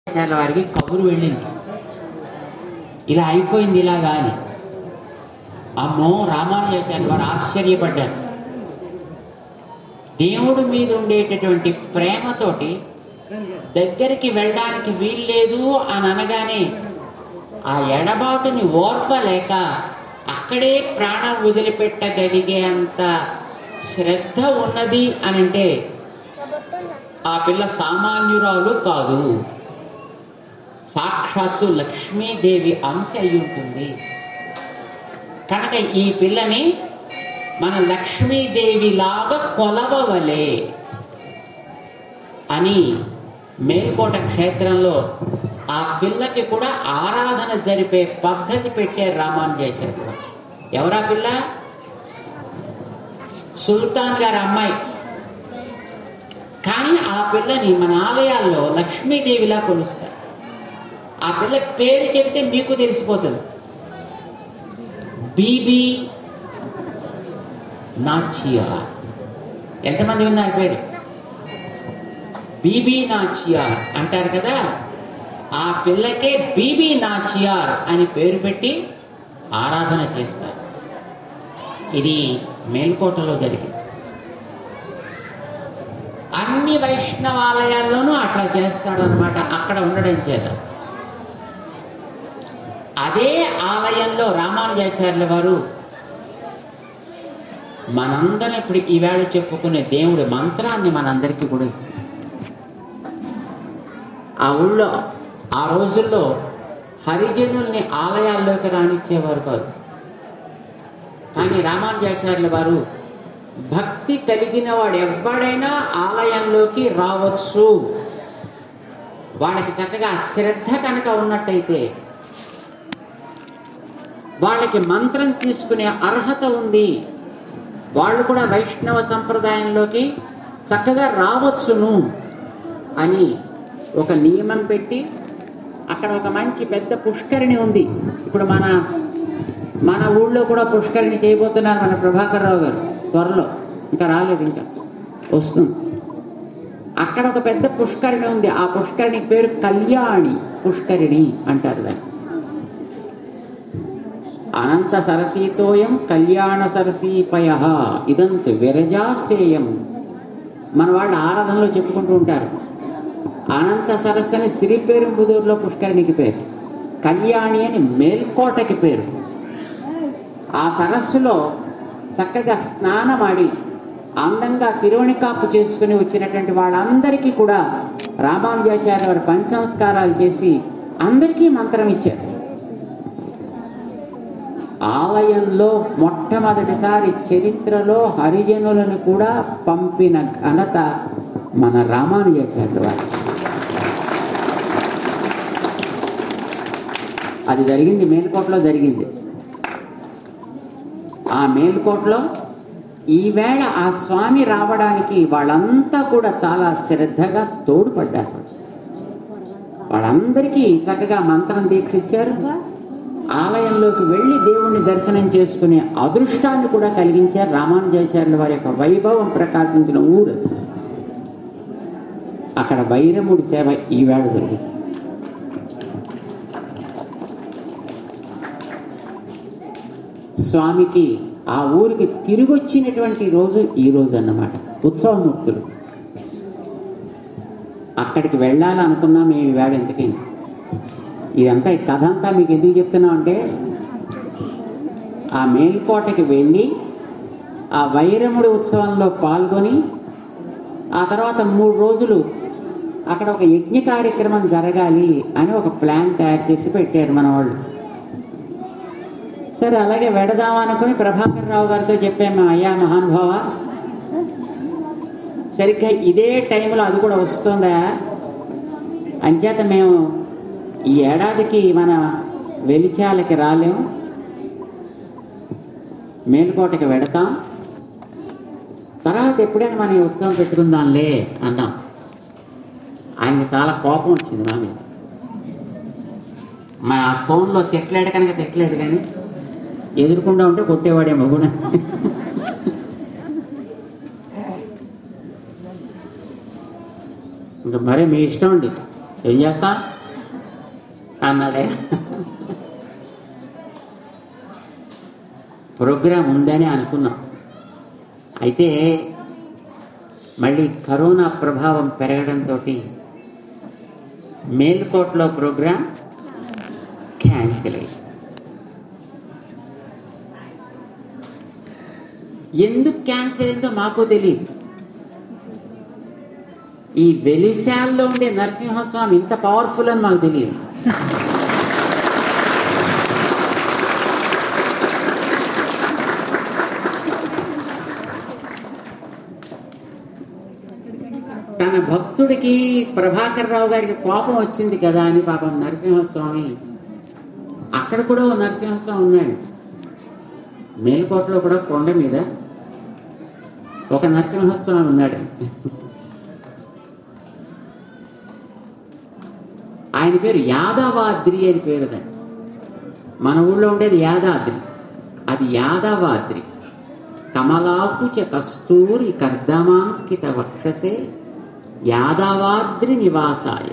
చాలా వారికి కబురు వెళ్ళింది ఇలా అయిపోయింది ఇలాగా అని అమ్మో రామానుజాచార్య వారు ఆశ్చర్యపడ్డారు దేవుడి మీద ఉండేటటువంటి ప్రేమతోటి దగ్గరికి వెళ్ళడానికి వీల్లేదు అని అనగానే ఆ ఎడబాటుని ఓర్పలేక అక్కడే ప్రాణం వదిలిపెట్టగలిగే అంత శ్రద్ధ ఉన్నది అని అంటే ఆ పిల్ల సామాన్యురాలు కాదు సాక్షాత్తు లక్ష్మీదేవి అంశ అయి ఉంటుంది కనుక ఈ పిల్లని మన లక్ష్మీదేవి లాగా కొలవవలే అని మేల్కోట క్షేత్రంలో ఆ పిల్లకి కూడా ఆరాధన జరిపే పద్ధతి పెట్టే రామానుజాచార్యులు ఎవరా పిల్ల సుల్తాన్ గారి అమ్మాయి కానీ ఆ పిల్లని మన ఆలయాల్లో లక్ష్మీదేవిలా కొలుస్తారు ఆ పిల్ల పేరు చెప్తే మీకు తెలిసిపోతుంది బీబీ నాచియార్ ఎంతమంది ఉన్నారు పేరు బీబీ నాచియార్ అంటారు కదా ఆ పిల్లకే బీబీ నాచియార్ అని పేరు పెట్టి ఆరాధన చేస్తారు ఇది మేల్కోటలో జరిగింది అన్ని వైష్ణవాలయాల్లోనూ అట్లా చేస్తాడనమాట అక్కడ ఉండడం చేత అదే ఆలయంలో రామానుజాచార్యుల వారు మనందరం ఇప్పుడు ఈవేళ చెప్పుకునే దేవుడి మంత్రాన్ని మనందరికీ కూడా ఇచ్చారు ఆ ఊళ్ళో ఆ రోజుల్లో హరిజనుల్ని ఆలయాల్లోకి రానిచ్చేవారు కాదు కానీ రామానుజాచార్యుల వారు భక్తి కలిగిన వాడు ఎవడైనా ఆలయంలోకి రావచ్చు వాళ్ళకి చక్కగా శ్రద్ధ కనుక ఉన్నట్టయితే వాళ్ళకి మంత్రం తీసుకునే అర్హత ఉంది వాళ్ళు కూడా వైష్ణవ సంప్రదాయంలోకి చక్కగా రావచ్చును అని ఒక నియమం పెట్టి అక్కడ ఒక మంచి పెద్ద పుష్కరిణి ఉంది ఇప్పుడు మన మన ఊళ్ళో కూడా పుష్కరిణి చేయబోతున్నారు మన ప్రభాకర్ రావు గారు త్వరలో ఇంకా రాలేదు ఇంకా వస్తుంది అక్కడ ఒక పెద్ద పుష్కరిణి ఉంది ఆ పుష్కరిణి పేరు కళ్యాణి పుష్కరిణి అంటారు దాన్ని అనంత సరసీతోయం కళ్యాణ సరసీపయ ఇదంతు విరజాసేయం మన వాళ్ళు ఆరాధనలో చెప్పుకుంటూ ఉంటారు అనంత సరస్సు అని సిరిపేరుంబుదూరులో పుష్కరిణికి పేరు కళ్యాణి అని మేల్కోటకి పేరు ఆ సరస్సులో చక్కగా స్నానమాడి అందంగా తిరువణికాపు చేసుకుని వచ్చినటువంటి వాళ్ళందరికీ కూడా రామానుజాచార్య వారు పంచ సంస్కారాలు చేసి అందరికీ మంత్రం ఇచ్చారు ఆలయంలో మొట్టమొదటిసారి చరిత్రలో హరిజనులను కూడా పంపిన ఘనత మన రామానుజాచార్యుల వారి అది జరిగింది మేల్కోటలో జరిగింది ఆ మేల్కోటలో ఈవేళ ఆ స్వామి రావడానికి వాళ్ళంతా కూడా చాలా శ్రద్ధగా తోడ్పడ్డారు వాళ్ళందరికీ చక్కగా మంత్రం దీక్ష ఇచ్చారు ఆలయంలోకి వెళ్ళి దేవుణ్ణి దర్శనం చేసుకునే అదృష్టాన్ని కూడా కలిగించారు రామానుజాచార్యుల వారి యొక్క వైభవం ప్రకాశించిన ఊరు అది అక్కడ వైరముడి సేవ ఈవేళ జరుగుతుంది స్వామికి ఆ ఊరికి తిరిగి వచ్చినటువంటి రోజు ఈ రోజు అన్నమాట ఉత్సవమూర్తులు అక్కడికి వెళ్ళాలనుకున్నా మేము ఈవేళ ఎందుకైంది ఇదంతా ఈ కథ అంతా మీకు ఎందుకు చెప్తున్నాం అంటే ఆ మేల్కోటకి వెళ్ళి ఆ వైరముడి ఉత్సవంలో పాల్గొని ఆ తర్వాత మూడు రోజులు అక్కడ ఒక యజ్ఞ కార్యక్రమం జరగాలి అని ఒక ప్లాన్ తయారు చేసి పెట్టారు మన వాళ్ళు సరే అలాగే వెడదాం అనుకుని ప్రభాకర్ రావు గారితో చెప్పాము అయ్యా మహానుభావ సరిగ్గా ఇదే టైంలో అది కూడా వస్తుందా అంచేత మేము ఈ ఏడాదికి మన వెలిచాలకి రాలేము మేలుకోటకి వెడతాం తర్వాత ఎప్పుడైనా మన ఈ ఉత్సవం పెట్టుకుందాంలే అన్నాం ఆయనకి చాలా కోపం వచ్చింది మా మీద మా ఫోన్లో తిట్టలేడు కనుక తిట్టలేదు కానీ ఎదురుకుండా ఉంటే కొట్టేవాడేమో కూడా ఇంకా మరే మీ ఇష్టం అండి ఏం చేస్తాం అన్నాడే ప్రోగ్రాం ఉందని అనుకున్నాం అయితే మళ్ళీ కరోనా ప్రభావం పెరగడంతో మేల్కోట్లో ప్రోగ్రాం క్యాన్సిల్ అయింది ఎందుకు క్యాన్సిల్ అయిందో మాకు తెలియదు ఈ వెలిశాల్లో ఉండే నరసింహస్వామి ఇంత పవర్ఫుల్ అని మాకు తెలియదు తన భక్తుడికి ప్రభాకర్ రావు గారికి కోపం వచ్చింది కదా అని పాపం నరసింహస్వామి అక్కడ కూడా ఓ నరసింహస్వామి ఉన్నాడు మేల్కోటలో కూడా కొండ మీద ఒక నరసింహస్వామి ఉన్నాడు ఆయన పేరు యాదవాద్రి అని పేరు దాన్ని మన ఊళ్ళో ఉండేది యాదాద్రి అది యాదవాద్రి కమలాపుచ కస్తూరి కర్దమాంకిత వక్షసే యాదవాద్రి నివాసాయ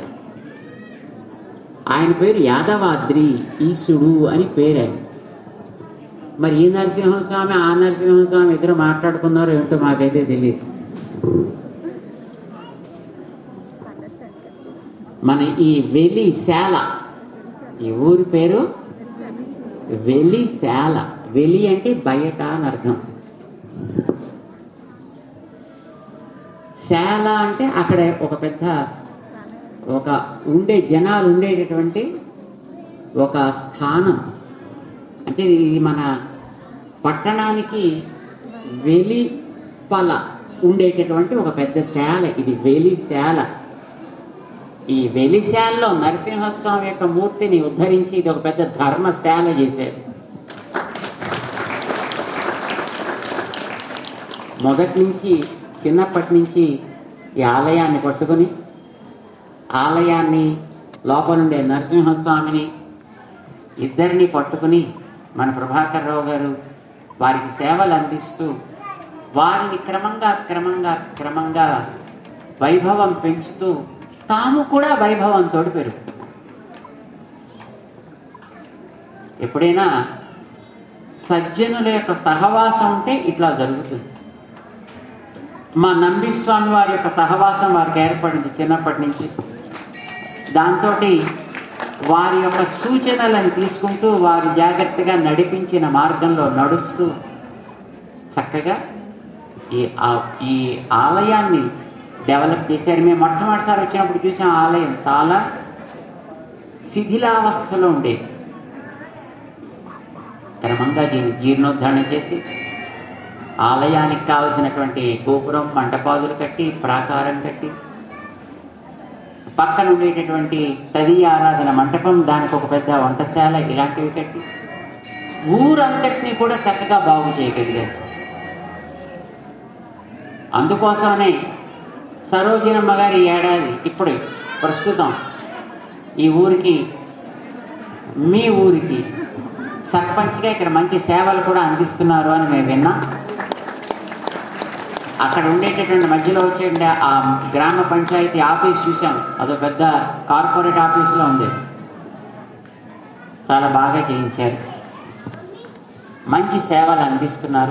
ఆయన పేరు యాదవాద్రి ఈశుడు అని పేరు ఆయన మరి ఈ నరసింహస్వామి ఆ నరసింహస్వామి ఇద్దరు మాట్లాడుకున్నారో ఏమిటో మాకైతే తెలియదు మన ఈ వెలిశాల ఈ ఊరి పేరు వెలిశాల వెలి అంటే బయట అని అర్థం శాల అంటే అక్కడ ఒక పెద్ద ఒక ఉండే జనాలు ఉండేటటువంటి ఒక స్థానం అంటే ఇది మన పట్టణానికి వెలిపల ఉండేటటువంటి ఒక పెద్ద శాల ఇది వెలిశాల ఈ వెలిశాలలో నరసింహస్వామి యొక్క మూర్తిని ఉద్ధరించి ఇది ఒక పెద్ద ధర్మశాల చేశారు మొదటి నుంచి చిన్నప్పటి నుంచి ఈ ఆలయాన్ని పట్టుకొని ఆలయాన్ని లోపల ఉండే నరసింహస్వామిని ఇద్దరిని పట్టుకుని మన ప్రభాకర్ రావు గారు వారికి సేవలు అందిస్తూ వారిని క్రమంగా క్రమంగా క్రమంగా వైభవం పెంచుతూ తాము కూడా వైభవంతో పెరుగుతున్నారు ఎప్పుడైనా సజ్జనుల యొక్క సహవాసం ఉంటే ఇట్లా జరుగుతుంది మా నంబి స్వామి వారి యొక్క సహవాసం వారికి ఏర్పడింది చిన్నప్పటి నుంచి దాంతో వారి యొక్క సూచనలను తీసుకుంటూ వారు జాగ్రత్తగా నడిపించిన మార్గంలో నడుస్తూ చక్కగా ఈ ఆ- ఈ ఆలయాన్ని డెవలప్ చేశారు మేము మొట్టమొదటిసారి వచ్చినప్పుడు చూసాం ఆలయం చాలా శిథిలావస్థలో ఉండేది క్రమంగా దీన్ని జీర్ణోద్ధరణ చేసి ఆలయానికి కావలసినటువంటి గోపురం మంటపాదులు కట్టి ప్రాకారం కట్టి పక్కన ఉండేటటువంటి తదియ ఆరాధన మంటపం దానికి ఒక పెద్ద వంటశాల ఇలాంటివి కట్టి ఊరంతటిని కూడా చక్కగా బాగు చేయగలిగారు అందుకోసమనే సరోజినమ్మ గారి ఏడాది ఇప్పుడు ప్రస్తుతం ఈ ఊరికి మీ ఊరికి సర్పంచ్గా ఇక్కడ మంచి సేవలు కూడా అందిస్తున్నారు అని మేము విన్నాం అక్కడ ఉండేటటువంటి మధ్యలో వచ్చే ఆ గ్రామ పంచాయతీ ఆఫీస్ చూసాం అదో పెద్ద కార్పొరేట్ ఆఫీస్లో ఉంది చాలా బాగా చేయించారు మంచి సేవలు అందిస్తున్నారు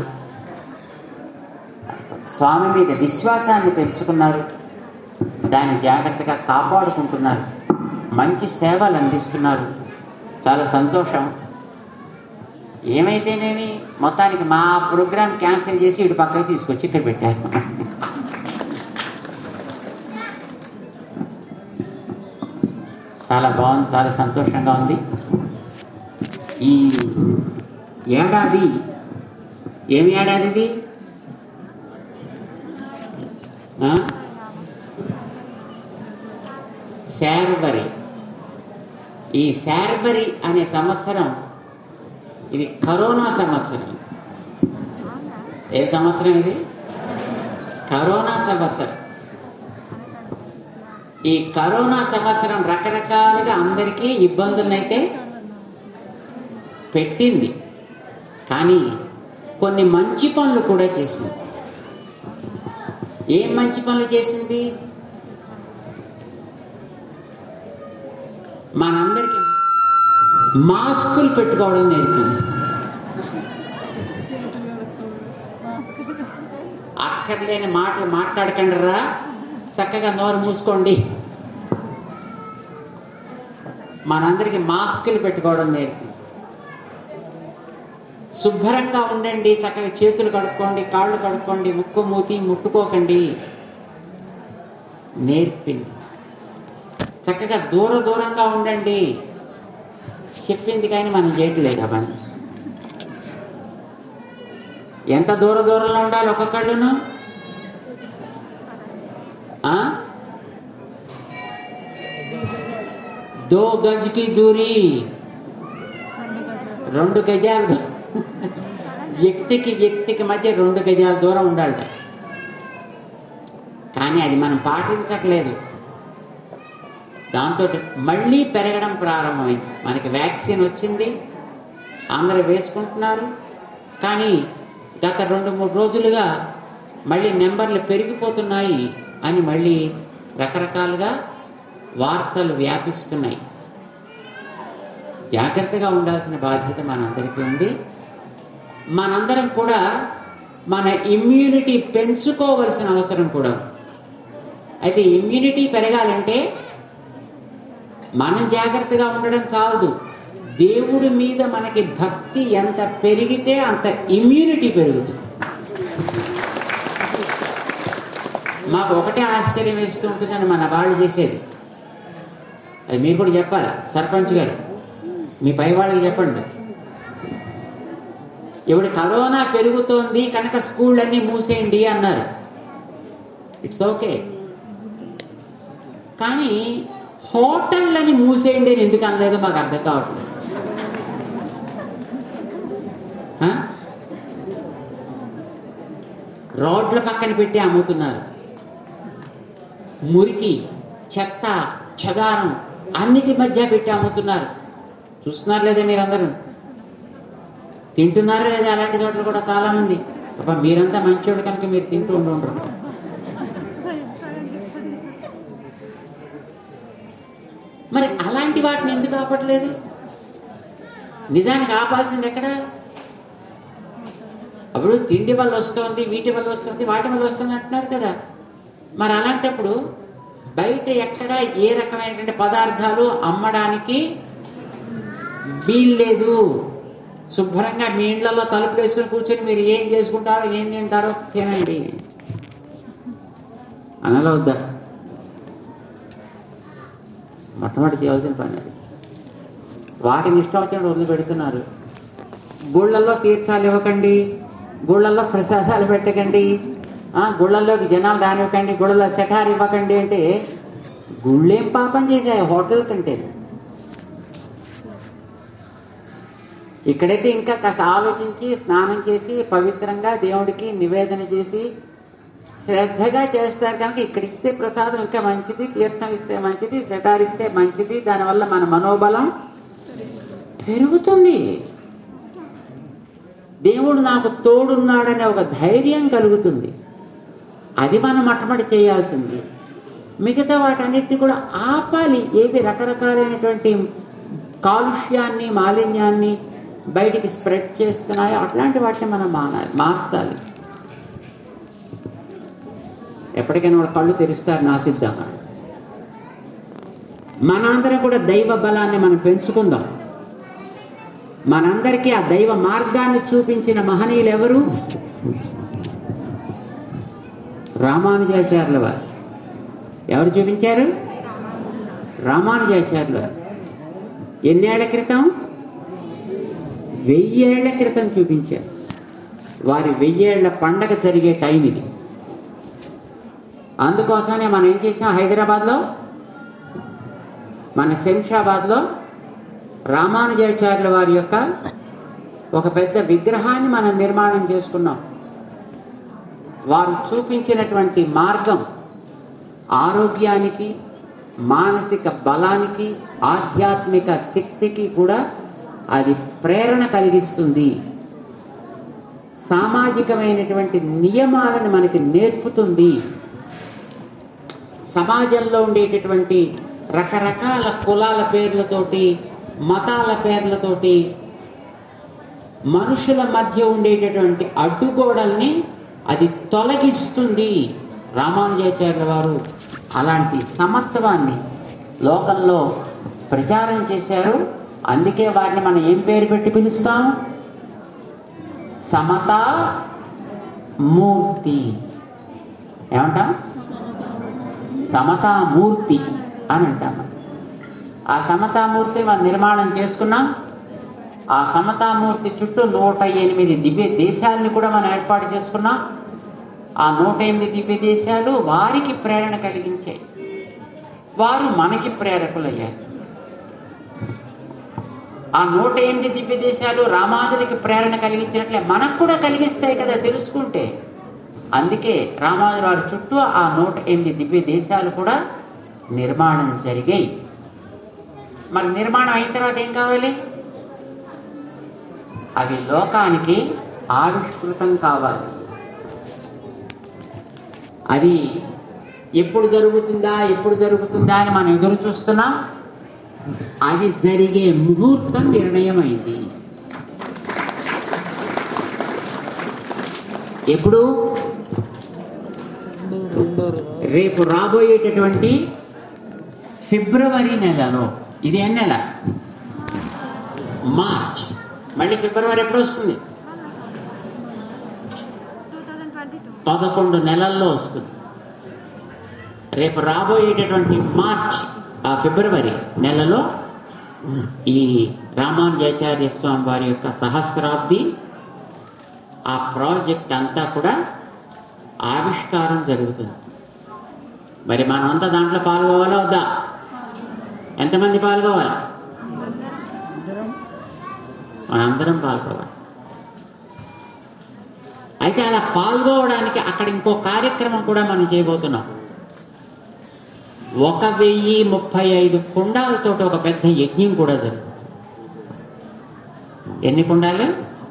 స్వామి మీద విశ్వాసాన్ని పెంచుకున్నారు దాన్ని జాగ్రత్తగా కాపాడుకుంటున్నారు మంచి సేవలు అందిస్తున్నారు చాలా సంతోషం ఏమైతేనేమి మొత్తానికి మా ప్రోగ్రామ్ క్యాన్సిల్ చేసి ఇటు పక్కకి తీసుకొచ్చి ఇక్కడ పెట్టారు చాలా బాగుంది చాలా సంతోషంగా ఉంది ఈ ఏడాది ఏమి ఏడాది ఇది ఆ? శార్బరి ఈ శార్బరి అనే సంవత్సరం ఇది కరోనా సంవత్సరం ఏ సంవత్సరం ఇది కరోనా సంవత్సరం ఈ కరోనా సంవత్సరం రకరకాలుగా అందరికీ ఇబ్బందులనైతే పెట్టింది కానీ కొన్ని మంచి పనులు కూడా చేసింది ఏం మంచి పనులు చేసింది మనందరికీ మాస్కులు పెట్టుకోవడం నేర్పింది అక్కర్లేని మాటలు మాట్లాడకండి రా చక్కగా నోరు మూసుకోండి మనందరికీ మాస్కులు పెట్టుకోవడం నేర్పింది శుభ్రంగా ఉండండి చక్కగా చేతులు కడుక్కోండి కాళ్ళు కడుక్కోండి ముక్కు మూతి ముట్టుకోకండి నేర్పింది చక్కగా దూర దూరంగా ఉండండి చెప్పింది కానీ మనం చేయట్లేదు ఆ పని ఎంత దూర దూరంలో ఉండాలి ఒక్కొక్కళ్ళును ఆ? దో గజ్కి దూరి రెండు గజాలు దూ- వ్యక్తికి వ్యక్తికి మధ్య రెండు గజాల దూరం ఉండాలట కానీ అది మనం పాటించట్లేదు దాంతో మళ్ళీ పెరగడం ప్రారంభమైంది మనకి వ్యాక్సిన్ వచ్చింది అందరూ వేసుకుంటున్నారు కానీ గత రెండు మూడు రోజులుగా మళ్ళీ నెంబర్లు పెరిగిపోతున్నాయి అని మళ్ళీ రకరకాలుగా వార్తలు వ్యాపిస్తున్నాయి జాగ్రత్తగా ఉండాల్సిన బాధ్యత మనందరికీ ఉంది మనందరం కూడా మన ఇమ్యూనిటీ పెంచుకోవలసిన అవసరం కూడా ఉంది. అయితే ఇమ్యూనిటీ పెరగాలంటే మనం జాగ్రత్తగా ఉండడం చాలదు దేవుడి మీద మనకి భక్తి ఎంత పెరిగితే అంత ఇమ్యూనిటీ పెరుగుతుంది మాకు ఒకటే ఆశ్చర్యం వేస్తూ ఉంటుందని మన వాళ్ళు చేసేది అది మీరు కూడా చెప్పాలి సర్పంచ్ గారు మీ పై వాళ్ళకి చెప్పండి ఇప్పుడు కరోనా పెరుగుతోంది కనుక స్కూళ్ళన్నీ మూసేయండి అన్నారు ఇట్స్ ఓకే కానీ హోటళ్ళని మూసేయండి అని ఎందుకు అనలేదో మాకు అర్థం కావట్లేదు ఆ? రోడ్ల పక్కన పెట్టి అమ్ముతున్నారు మురికి చెత్త చెదారం అన్నిటి మధ్య పెట్టి అమ్ముతున్నారు చూస్తున్నారు లేదా మీరందరూ తింటున్నారా లేదా అలాంటి చోట్ల కూడా చాలా మంది అబ్బా మీరంతా మంచోడు కనుక మీరు తింటూ ఉండి ఉండరు మరి అలాంటి వాటిని ఎందుకు ఆపట్లేదు నిజానికి ఆపాల్సింది ఎక్కడ అప్పుడు తిండి వల్ల వస్తుంది వీటి వల్ల వస్తుంది వాటి వల్ల వస్తుంది అంటున్నారు కదా మరి అలాంటప్పుడు బయట ఎక్కడ ఏ రకమైనటువంటి పదార్థాలు అమ్మడానికి వీల్లేదు శుభ్రంగా మీ ఇళ్లలో తలుపులు వేసుకుని కూర్చొని మీరు ఏం చేసుకుంటారో ఏం తింటారో తినండి అనలో వద్దా మొట్టమొదటి చేయాల్సిన పని అది వాటిని ఇష్టం వచ్చినట్టు వదిలిపెడుతున్నారు గుళ్ళల్లో తీర్థాలు ఇవ్వకండి గుళ్ళల్లో ప్రసాదాలు పెట్టకండి ఆ, గుళ్ళల్లోకి జనాలు రానివ్వకండి గుళ్ళలో సెటార్ ఇవ్వకండి అంటే గుళ్ళేం పాపం చేశాయి హోటల్ కంటే ఇక్కడైతే ఇంకా కాస్త ఆలోచించి స్నానం చేసి పవిత్రంగా దేవుడికి నివేదన చేసి శ్రద్ధగా చేస్తారు కనుక ఇక్కడ ఇస్తే ప్రసాదం ఇంకా మంచిది తీర్థం ఇస్తే మంచిది సెటార్ ఇస్తే మంచిది దానివల్ల మన మనోబలం పెరుగుతుంది దేవుడు నాకు తోడున్నాడనే ఒక ధైర్యం కలుగుతుంది అది మనం మొట్టమొదటి చేయాల్సింది మిగతా వాటన్నిటిని కూడా ఆపాలి ఏవి రకరకాలైనటువంటి కాలుష్యాన్ని మాలిన్యాన్ని బయటికి స్ప్రెడ్ చేస్తున్నాయో అట్లాంటి వాటిని మనం మానాలి మార్చాలి ఎప్పటికైనా వాళ్ళ కళ్ళు తెరుస్తారు నా సిద్ధంగా మనందరం కూడా దైవ బలాన్ని మనం పెంచుకుందాం మనందరికీ ఆ దైవ మార్గాన్ని చూపించిన మహనీయులు ఎవరు రామానుజాచార్యుల వారు ఎవరు చూపించారు రామానుజాచార్యుల వారు ఎన్నేళ్ల క్రితం వెయ్యేళ్ల క్రితం చూపించారు వారి వెయ్యేళ్ల పండగ జరిగే టైం ఇది అందుకోసమనే మనం ఏం చేసాం హైదరాబాద్లో మన శంషాబాద్లో రామానుజాచార్యుల వారి యొక్క ఒక పెద్ద విగ్రహాన్ని మనం నిర్మాణం చేసుకున్నాం వారు చూపించినటువంటి మార్గం ఆరోగ్యానికి మానసిక బలానికి ఆధ్యాత్మిక శక్తికి కూడా అది ప్రేరణ కలిగిస్తుంది సామాజికమైనటువంటి నియమాలను మనకి నేర్పుతుంది సమాజంలో ఉండేటటువంటి రకరకాల కులాల పేర్లతోటి మతాల పేర్లతోటి మనుషుల మధ్య ఉండేటటువంటి అడ్డుగోడల్ని అది తొలగిస్తుంది రామానుజాచార్యుల వారు అలాంటి సమత్వాన్ని లోకంలో ప్రచారం చేశారు అందుకే వారిని మనం ఏం పేరు పెట్టి పిలుస్తాం సమతా మూర్తి ఏమంటాం సమతామూర్తి అని అంటాం ఆ సమతామూర్తిని మనం నిర్మాణం చేసుకున్నాం ఆ సమతామూర్తి చుట్టూ నూట ఎనిమిది దివ్య దేశాలని కూడా మనం ఏర్పాటు చేసుకున్నాం ఆ నూట ఎనిమిది దివ్య దేశాలు వారికి ప్రేరణ కలిగించాయి వారు మనకి ప్రేరకులయ్యారు ఆ నూట ఎనిమిది దివ్య దేశాలు రామానుజునికి ప్రేరణ కలిగించినట్లే మనకు కూడా కలిగిస్తాయి కదా తెలుసుకుంటే అందుకే రామానుజు వారి చుట్టూ ఆ నూట ఎనిమిది దివ్య దేశాలు కూడా నిర్మాణం జరిగాయి మరి నిర్మాణం అయిన తర్వాత ఏం కావాలి అవి లోకానికి ఆవిష్కృతం కావాలి అది ఎప్పుడు జరుగుతుందా ఎప్పుడు జరుగుతుందా అని మనం ఎదురు చూస్తున్నాం అది జరిగే ముహూర్తం నిర్ణయమైంది ఎప్పుడు రేపు రాబోయేటటువంటి ఫిబ్రవరి నెలలో ఇది ఏ నెల మార్చ్ మళ్ళీ ఫిబ్రవరి ఎప్పుడు వస్తుంది పదకొండు నెలల్లో వస్తుంది రేపు రాబోయేటటువంటి మార్చ్ ఆ ఫిబ్రవరి నెలలో ఈ రామానుజాచార్య స్వామి వారి యొక్క సహస్రాబ్ది ఆ ప్రాజెక్ట్ అంతా కూడా ఆవిష్కారం జరుగుతుంది మరి మనమంతా దాంట్లో పాల్గొవాలా వద్దా ఎంతమంది పాల్గొవాలి మనందరం పాల్గొవాలి అయితే అలా పాల్గొవడానికి అక్కడ ఇంకో కార్యక్రమం కూడా మనం చేయబోతున్నాం ఒక వెయ్యి ముప్పై ఐదు కుండాలతో ఒక పెద్ద యజ్ఞం కూడా జరుగుతుంది ఎన్ని కుండాలు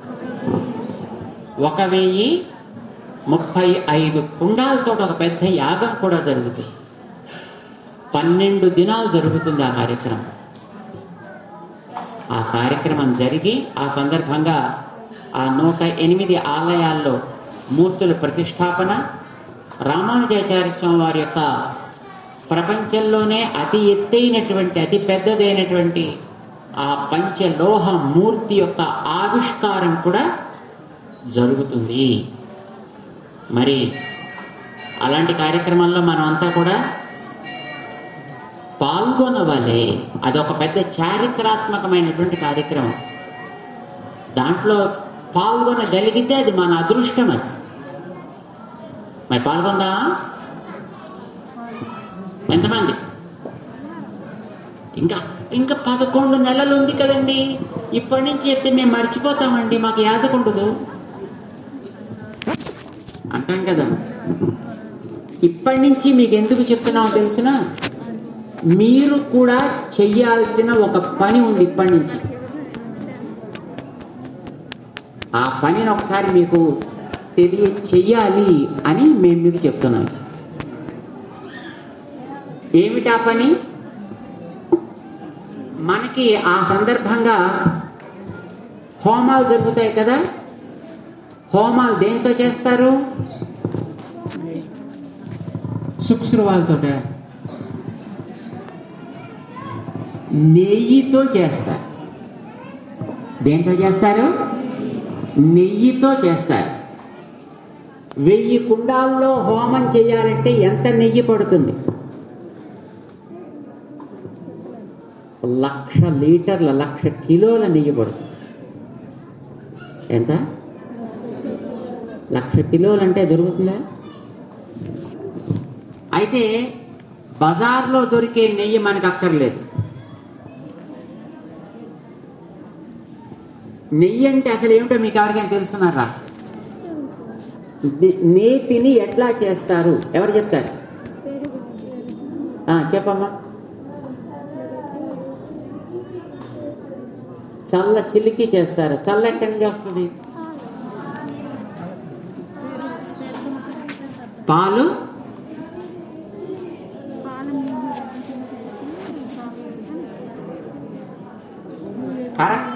ఒక వెయ్యి ముప్పై ఐదు కుండాలతో ఒక పెద్ద యాగం కూడా జరుగుతుంది పన్నెండు దినాలు జరుగుతుంది ఆ కార్యక్రమం ఆ కార్యక్రమం జరిగి ఆ సందర్భంగా ఆ నూట ఎనిమిది ఆలయాల్లో మూర్తుల ప్రతిష్టాపన రామానుజాచార్య స్వామి వారి యొక్క ప్రపంచంలోనే అతి ఎత్తైనటువంటి అతి పెద్దదైనటువంటి ఆ పంచలోహ మూర్తి యొక్క ఆవిష్కారం కూడా జరుగుతుంది మరి అలాంటి కార్యక్రమాల్లో మనం అంతా కూడా పాల్గొనవలే అదొక పెద్ద చారిత్రాత్మకమైనటువంటి కార్యక్రమం దాంట్లో పాల్గొనగలిగితే అది మన అదృష్టం అది మరి పాల్గొందా ఎంతమంది ఇంకా ఇంకా పదకొండు నెలలు ఉంది కదండి ఇప్పటి నుంచి చెప్తే మేము మర్చిపోతామండి మాకు యాదకుండదు అంటాం కదా ఇప్పటి నుంచి మీకు ఎందుకు చెప్తున్నామో తెలిసిన మీరు కూడా చెయ్యాల్సిన ఒక పని ఉంది ఇప్పటి నుంచి ఆ పనిని ఒకసారి మీకు తెలియ చెయ్యాలి అని మేము మీకు చెప్తున్నాం ఏమిటా పని మనకి ఆ సందర్భంగా హోమాలు జరుగుతాయి కదా హోమాలు దేంతో చేస్తారు శుక్రవాలతో నెయ్యితో చేస్తారు దేంతో చేస్తారు నెయ్యితో చేస్తారు వెయ్యి కుండాల్లో హోమం చేయాలంటే ఎంత నెయ్యి పడుతుంది లక్ష లీటర్ల లక్ష కిలోల నెయ్యి పడుతుంది ఎంత లక్ష కిలోలు అంటే దొరుకుతుందా అయితే బజార్లో దొరికే నెయ్యి మనకు అక్కర్లేదు నెయ్యి అంటే అసలు ఏమిటో మీకు ఎవరికైనా తెలుసున్నారా నే- నేతిని ఎట్లా చేస్తారు ఎవరు చెప్తారు ఆ, చెప్పమ్మా చల్ల చిల్లికి చేస్తారు చల్ల ఎక్కడి నుంచి వస్తుంది పాలు కరెక్ట్